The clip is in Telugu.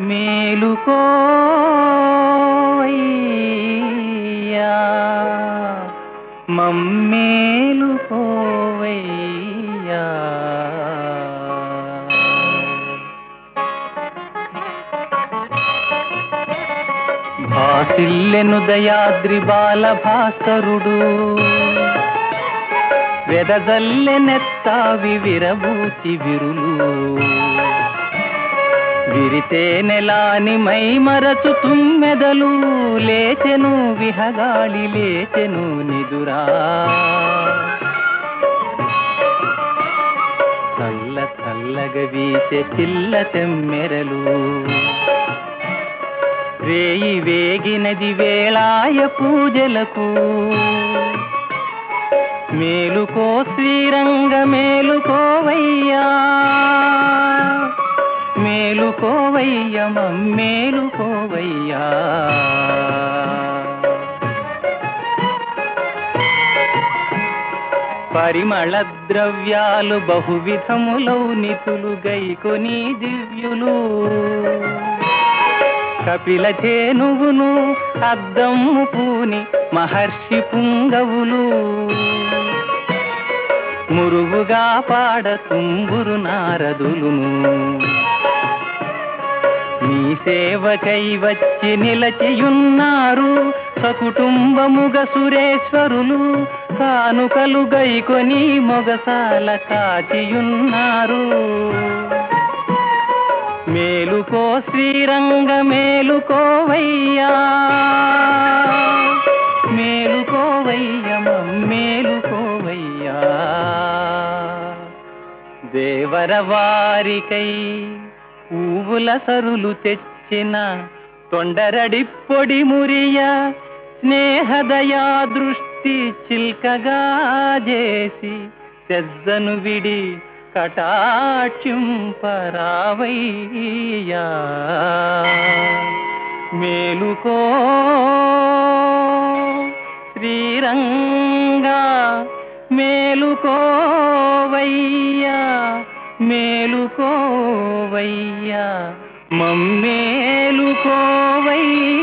మేలుకోవయ్యా మమ్మేలుకోవయ్యా భాసిల్లెను దయాద్రి బాల భాస్కరుడు వెదజల్లెనెత్తావి విరబూచి విరులు విరితే నెలాని మై మరచు తుమ్మెదలు లేచెను విహగాళి లేచెను నిదురా చల్ల చల్లగ వీసే పిల్ల తెమ్మెరలు రేయి వేగినది వేళాయ పూజలకు మేలుకో శ్రీరంగ మేలుకోవయ్యా మేలుకోవయ్య మేలుకోవయ్యా పరిమళ ద్రవ్యాలు బహువిధములౌ నితులు గైకొని దివ్యులు కపిల చేనువును అద్దమ్ము పూని మహర్షి పుంగవులు మురుగుగా పాడ తుంబురు నారదులును మీ సేవకై వచ్చి నిలచియున్నారు సకుటుంబముగ సురేశ్వరులు కానుకలు గైకొని మొగసాల కాచియున్నారు మేలుకో శ్రీరంగ మేలుకోవయ్యా మేలుకోవయ్య మేలుకోవయ్యా దేవర వారికై పూవుల సరులు తెచ్చిన తొండరడి పొడి మురియ స్నేహదయా దృష్టి చిల్కగా చేసి తెజ్జను విడి కటాక్షింపరావయ్యా మేలుకో శ్రీరంగా మేలుకోవయ్యా మేలుకోవయ్యా మమ్మేలుకోవయ్యా